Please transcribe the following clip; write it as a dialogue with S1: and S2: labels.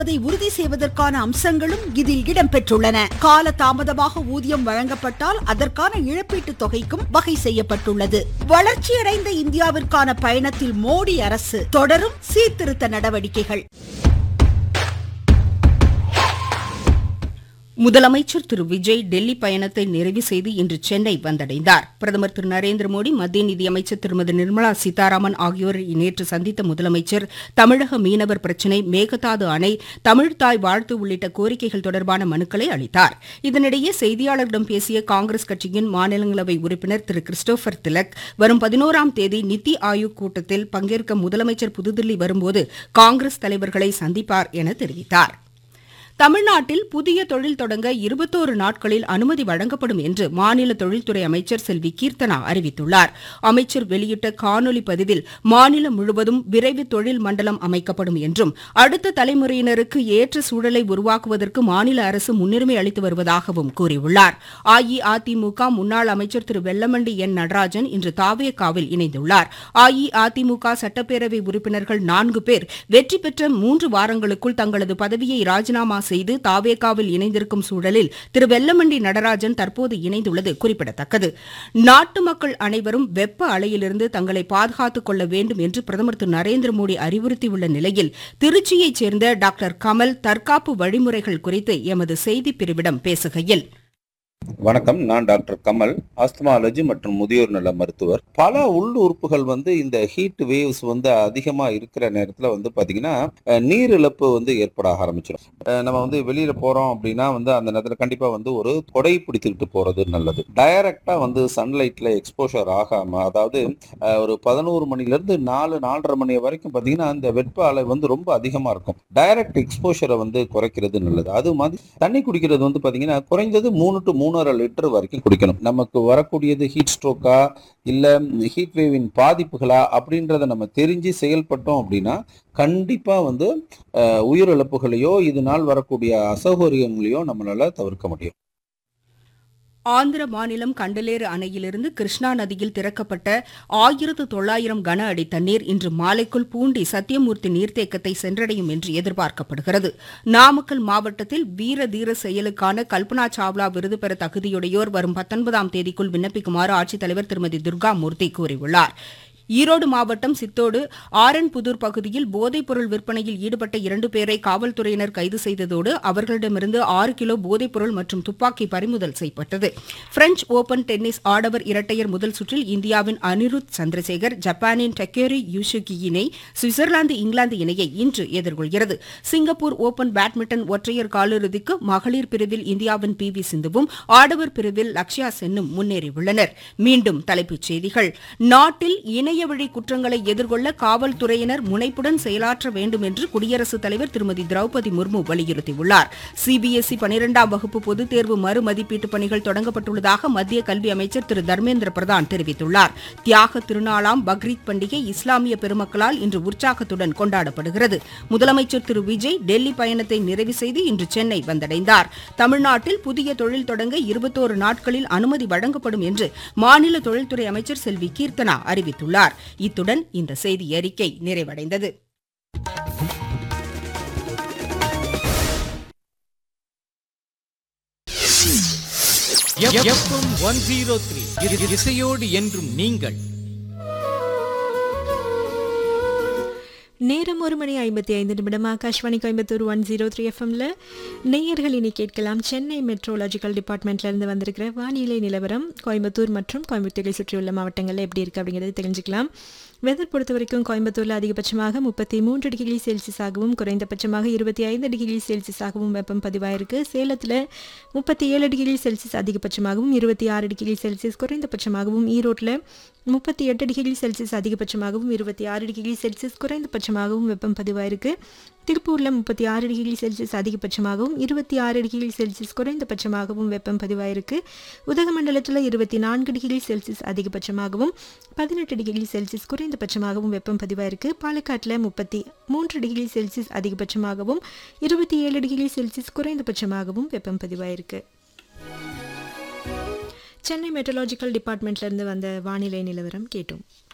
S1: அதை உறுதி செய்வதற்கான அம்சங்களும் இதில் இடம்பெற்றுள்ளன கால தாமதமாக ஊதியம் வழங்கப்பட்டால் அதற்கான இழப்பீட்டுத் தொகைக்கும் வகை செய்யப்பட்டுள்ளது வளர்ச்சியடைந்த இந்தியாவிற்கான பயணத்தில் மோடி அரசு தொடரும் சீர்திருத்த நடவடிக்கைகள்
S2: முதலமைச்சர் திரு விஜய் டெல்லி பயணத்தை நிறைவு செய்து இன்று சென்னை வந்தடைந்தார் பிரதமர் திரு நரேந்திர மோடி மத்திய நிதியமைச்சர் திருமதி நிர்மலா சீதாராமன் ஆகியோரை நேற்று சந்தித்த முதலமைச்சர் தமிழக மீனவர் பிரச்சினை மேகதாது அணை தமிழ்தாய் வாழ்த்து உள்ளிட்ட கோரிக்கைகள் தொடர்பான மனுக்களை அளித்தார் இதனிடையே செய்தியாளர்களிடம் பேசிய காங்கிரஸ் கட்சியின் மாநிலங்களவை உறுப்பினர் திரு கிறிஸ்டோபர் திலக் வரும் பதினோராம் தேதி நித்தி ஆயோக் கூட்டத்தில் பங்கேற்க முதலமைச்சர் புதுதில்லி வரும்போது காங்கிரஸ் தலைவர்களை சந்திப்பார் என தெரிவித்தார் தமிழ்நாட்டில் புதிய தொழில் தொடங்க இருபத்தோரு நாட்களில் அனுமதி வழங்கப்படும் என்று மாநில தொழில்துறை அமைச்சர் செல்வி கீர்த்தனா அறிவித்துள்ளார் அமைச்சர் வெளியிட்ட காணொலி பதிவில் மாநிலம் முழுவதும் விரைவு தொழில் மண்டலம் அமைக்கப்படும் என்றும் அடுத்த தலைமுறையினருக்கு ஏற்ற சூழலை உருவாக்குவதற்கு மாநில அரசு முன்னுரிமை அளித்து வருவதாகவும் கூறியுள்ளார் அஇஅதிமுக முன்னாள் அமைச்சர் திரு வெல்லமண்டி என் நடராஜன் இன்று தாவேகாவில் இணைந்துள்ளார் அஇஅதிமுக சட்டப்பேரவை உறுப்பினர்கள் நான்கு பேர் வெற்றி பெற்ற மூன்று வாரங்களுக்குள் தங்களது பதவியை ராஜினாமா செய்து தாவேகாவில் இணைந்திருக்கும் சூழலில் திரு வெல்லமண்டி நடராஜன் தற்போது இணைந்துள்ளது குறிப்பிடத்தக்கது நாட்டு மக்கள் அனைவரும் வெப்ப அலையிலிருந்து தங்களை பாதுகாத்துக் கொள்ள வேண்டும் என்று பிரதமர் திரு நரேந்திர மோடி அறிவுறுத்தியுள்ள நிலையில் திருச்சியைச் சேர்ந்த டாக்டர் கமல் தற்காப்பு வழிமுறைகள் குறித்து எமது செய்திப் பிரிவிடம் பேசுகையில்
S3: வணக்கம் நான் டாக்டர் கமல் ஆஸ்துமாலஜி மற்றும் முதியோர் நல மருத்துவர் பல உள் உறுப்புகள் வந்து இந்த ஹீட் வேவ்ஸ் வந்து அதிகமா இருக்கிற நேரத்துல வந்து பாத்தீங்கன்னா அஹ், நீர் இழப்பு வந்து ஏற்பட ஆரம்பிச்சிடும் அஹ், நம்ம வந்து வெளியில போறோம் அப்படின்னா வந்து அந்த நேரத்துல கண்டிப்பா வந்து ஒரு கொடை பிடித்துக்கிட்டு போறது நல்லது டைரக்டா வந்து சன்லைட்ல எக்ஸ்போஷர் ஆகாம அதாவது அஹ், ஒரு பதினோரு மணில இருந்து நாலு நாலரை மணி வரைக்கும் பாத்தீங்கன்னா அந்த வெப்ப அலை வந்து ரொம்ப அதிகமா இருக்கும் டைரக்ட் எக்ஸ்போஷரை வந்து குறைக்கிறது நல்லது அது மாதிரி தண்ணி குடிக்கிறது வந்து பாத்தீங்கன்னா குறைந்தது மூணு டு மூணரை லிட்டர் வரைக்கும் குடிக்கணும் நமக்கு வரக்கூடியது ஹீட் ஸ்ட்ரோக்கா இல்ல ஹீட் வேவின் பாதிப்புகளா அப்படின்றத நம்ம தெரிஞ்சு செயல்பட்டோம் அப்படின்னா கண்டிப்பா வந்து அஹ், உயிரிழப்புகளையோ இதனால் வரக்கூடிய அசௌகரியங்களையோ நம்மளால தவிர்க்க முடியும்
S2: ஆந்திர மாநிலம் கண்டலேறு அணையிலிருந்து கிருஷ்ணா நதியில் திறக்கப்பட்ட ஆயிரத்து தொள்ளாயிரம் கன அடி தண்ணீர் இன்று மாலைக்குள் பூண்டி சத்தியமூர்த்தி நீர்த்தேக்கத்தை சென்றடையும் என்று எதிர்பார்க்கப்படுகிறது நாமக்கல் மாவட்டத்தில் வீர தீர செயலுக்கான கல்பனா சாவ்லா விருது பெற தகுதியுடையோர் வரும் பத்தொன்பதாம் தேதிக்குள் விண்ணப்பிக்குமாறு ஆட்சித்தலைவர் திருமதி துர்கா மூர்த்தி கூறியுள்ளார் ஈரோடு மாவட்டம் சித்தோடு ஆரன்புதூர் பகுதியில் போதைப்பொருள் விற்பனையில் ஈடுபட்ட இரண்டு பேரை காவல்துறையினர் கைது செய்ததோடு அவர்களிடமிருந்து ஆறு கிலோ போதைப்பொருள் மற்றும் துப்பாக்கி பறிமுதல் செய்யப்பட்டது பிரெஞ்ச் ஓபன் டென்னிஸ் ஆடவர் இரட்டையர் முதல் சுற்றில் இந்தியாவின் அனிருத் சந்திரசேகர் ஜப்பானின் டக்கேரி யூஷுகி இணை சுவிட்சர்லாந்து இங்கிலாந்து இணையை இன்று எதிர்கொள்கிறது சிங்கப்பூர் ஓபன் பேட்மிண்டன் ஒற்றையர் காலிறுதிக்கு மகளிர் பிரிவில் இந்தியாவின் பி வி சிந்துவும் ஆடவர் பிரிவில் லக்ஷ்யா சென்னும் முன்னேறியுள்ளனர் மீண்டும் தலைப்புச் செய்திகள் நாட்டில் இணையவழி குற்றங்களை எதிர்கொள்ள காவல்துறையினர் முனைப்புடன் செயலாற்ற வேண்டும் என்று குடியரசுத் தலைவர் திருமதி திரௌபதி முர்மு வலியுறுத்தியுள்ளார் சிபிஎஸ்இ பனிரெண்டாம் வகுப்பு பொதுத் தேர்வு மறுமதிப்பீட்டு பணிகள் தொடங்கப்பட்டுள்ளதாக மத்திய கல்வி அமைச்சர் திரு தர்மேந்திர பிரதான் தெரிவித்துள்ளார் தியாக திருநாளாம் பக்ரீத் பண்டிகை இஸ்லாமிய பெருமக்களால் இன்று உற்சாகத்துடன் கொண்டாடப்படுகிறது முதலமைச்சர் திரு விஜய் டெல்லி பயணத்தை நிறைவு செய்து இன்று சென்னை வந்தடைந்தார் தமிழ்நாட்டில் புதிய தொழில் தொடங்க இருபத்தோரு நாட்களில் அனுமதி வழங்கப்படும் என்று மாநில தொழில்துறை அமைச்சர் செல்வி கீர்த்தனா அறிவித்துள்ளார் இத்துடன் இந்த செய்தி அறிக்கை நிறைவடைந்தது
S4: எஃப்எம் ஒன் ஜீரோ த்ரீ இசையோடு என்றும் நீங்கள்
S5: நேரம் ஒரு மணி ஐம்பத்தி ஐந்து நிமிடம் Akashvani Coimbatore one zero three எஃப்எம்ல நேயர்கள் இனி கேட்கலாம் சென்னை மெட்ரோலாஜிக்கல் டிபார்ட்மெண்ட்ல இருந்து வந்திருக்கிற வானிலை நிலவரம் கோயம்புத்தூர் மற்றும் கோயம்புத்தூரை சுற்றியுள்ள மாவட்டங்களில் எப்படி இருக்கு அப்படிங்கிறத தெரிஞ்சுக்கலாம் வெதர் பொறுத்த வரைக்கும் கோயம்புத்தூரில் அதிகபட்சமாக முப்பத்தி மூன்று டிகிரி செல்சியஸாகவும் குறைந்தபட்சமாக இருபத்தி ஐந்து டிகிரி செல்சியஸாகவும் வெப்பம் பதிவாயிருக்கு சேலத்தில் முப்பத்தி ஏழு டிகிரி செல்சியஸ் அதிகபட்சமாகவும் இருபத்தி ஆறு டிகிரி செல்சியஸ் குறைந்தபட்சமாகவும் ஈரோட்டில் முப்பத்தி எட்டு டிகிரி செல்சியஸ் அதிகபட்சமாகவும் இருபத்தி ஆறு டிகிரி செல்சியஸ் குறைந்தபட்சமாகவும் வெப்பம் பதிவாயிருக்கு திருப்பூரில் முப்பத்தி ஆறு டிகிரி செல்சியஸ் அதிகபட்சமாகவும் இருபத்தி ஆறு டிகிரி செல்சியஸ் குறைந்தபட்சமாகவும் வெப்பம் பதிவாயிருக்கு உதகமண்டலத்தில் இருபத்தி நான்கு டிகிரி செல்சியஸ் அதிகபட்சமாகவும் பதினெட்டு டிகிரி செல்சியஸ் குறைந்தபட்சமாகவும் வெப்பம் பதிவாயிருக்கு பாலக்காட்டில் முப்பத்தி மூன்று டிகிரி செல்சியஸ் அதிகபட்சமாகவும் இருபத்தி ஏழு டிகிரி செல்சியஸ் குறைந்தபட்சமாகவும் வெப்பம் பதிவாயிருக்கு சென்னை மெட்ரலாஜிக்கல் டிபார்ட்மெண்ட்லேருந்து வந்த வானிலை நிலவரம் கேட்டோம்